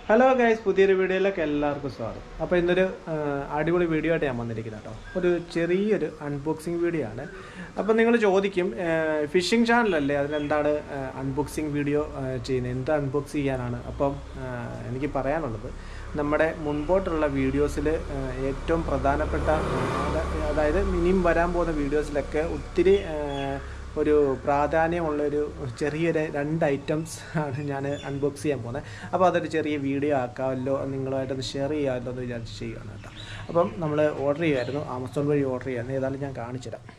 hello guys പുതിയൊരു വീഡിയോയിലേക്ക് എല്ലാവർക്കും സ്വാഗതം അപ്പോൾ ഇന്നൊരു ആ, അടിപൊളി വീഡിയോ ആയിട്ട് ഞാൻ വന്നിരിക്കുന്നത് കേട്ടോ ഒരു ചെറിയൊരു അൺബോക്സിങ് വീഡിയോ ആണ് അപ്പോൾ നിങ്ങൾ ചോദിക്കും ഫിഷിംഗ് ചാനലല്ലേ അതിനെന്താണ് അൺബോക്സിങ് വീഡിയോ ചെയ്യുന്നത് എന്ത് അൺബോക്സ് ചെയ്യാനാണ് അപ്പം ആ, എനിക്ക് പറയാനുള്ളത് നമ്മുടെ മുൻപോട്ടുള്ള വീഡിയോസിൽ ഏറ്റവും പ്രധാനപ്പെട്ട ആ, അത- അതായത് ഇനിയും വരാൻ പോകുന്ന വീഡിയോസിലൊക്കെ ഒത്തിരി ആ, ഒരു പ്രാധാന്യമുള്ളൊരു ചെറിയൊരു രണ്ട് ഐറ്റംസ് ആണ് ഞാൻ അൺബോക്സ് ചെയ്യാൻ പോകുന്നത് അപ്പോൾ അതൊരു ചെറിയ വീഡിയോ ആക്കാമല്ലോ നിങ്ങളുമായിട്ടൊന്ന് ഷെയർ ചെയ്യാമല്ലോ എന്ന് വിചാരിച്ച് ചെയ്യുകയാണ് കേട്ടോ അപ്പം നമ്മൾ ഓർഡർ ചെയ്യുമായിരുന്നു ആമസോൺ വഴി ഓർഡർ ചെയ്യാൻ ഏതായാലും ഞാൻ കാണിച്ചു തരാം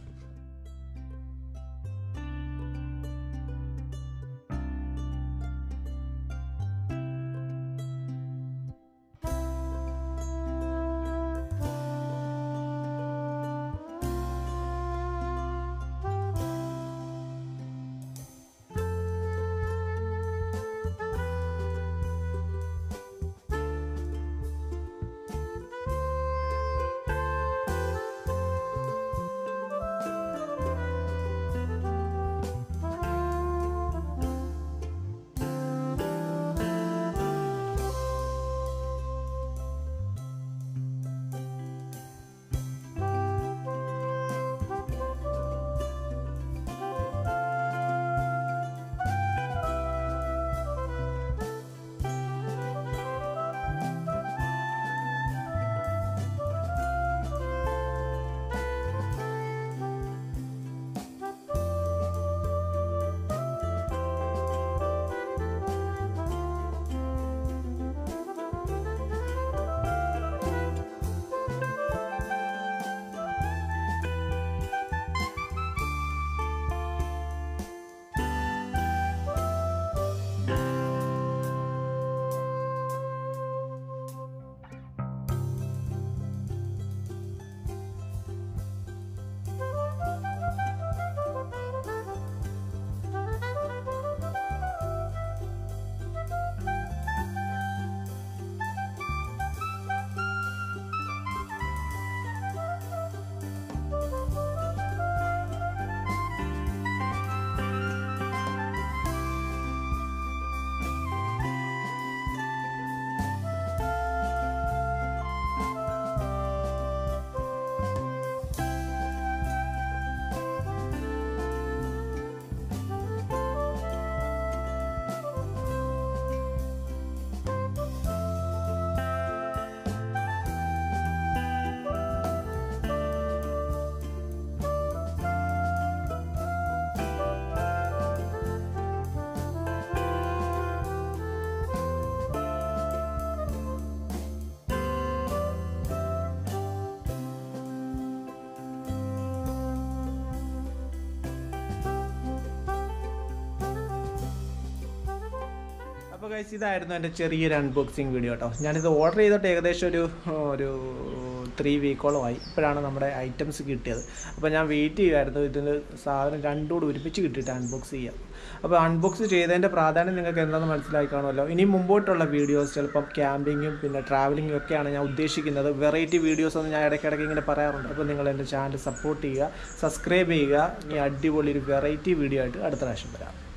അപ്പോൾ ഗൈസ് ഇതായിരുന്നു എൻ്റെ ചെറിയൊരു അൺബോക്സിങ് വീഡിയോ കേട്ടോ ഞാനിത് ഓർഡർ ചെയ്തിട്ട് ഏകദേശം ഒരു ഒരു ത്രീ വീക്കോളമായി ഇപ്പോഴാണ് നമ്മുടെ ഐറ്റംസ് കിട്ടിയത് അപ്പോൾ ഞാൻ വെയിറ്റ് ചെയ്യുമായിരുന്നു ഇതിന് സാധനം രണ്ടും കൂടി ഒരുമിച്ച് കിട്ടിയിട്ട് അൺബോക്സ് ചെയ്യാം അപ്പോൾ അൺബോക്സ് ചെയ്തതിൻ്റെ പ്രാധാന്യം നിങ്ങൾക്ക് എന്താണെന്ന് മനസ്സിലായി കാണുമല്ലോ ഇനി മുമ്പോട്ടുള്ള വീഡിയോസ് ചിലപ്പം ക്യാമ്പിങ്ങും പിന്നെ ട്രാവലിങ്ങും ഒക്കെയാണ് ഞാൻ ഉദ്ദേശിക്കുന്നത് വെറൈറ്റി വീഡിയോസ് ഒന്നും ഞാൻ ഇടയ്ക്കിടയ്ക്ക് ഇങ്ങനെ പറയാറുണ്ട് അപ്പോൾ നിങ്ങൾ എൻ്റെ ചാനൽ സപ്പോർട്ട് ചെയ്യുക സബ്സ്ക്രൈബ് ചെയ്യുക ഇനി അടിപൊളി ഒരു വെറൈറ്റി വീഡിയോ ആയിട്ട് അടുത്ത പ്രാവശ്യം വരാം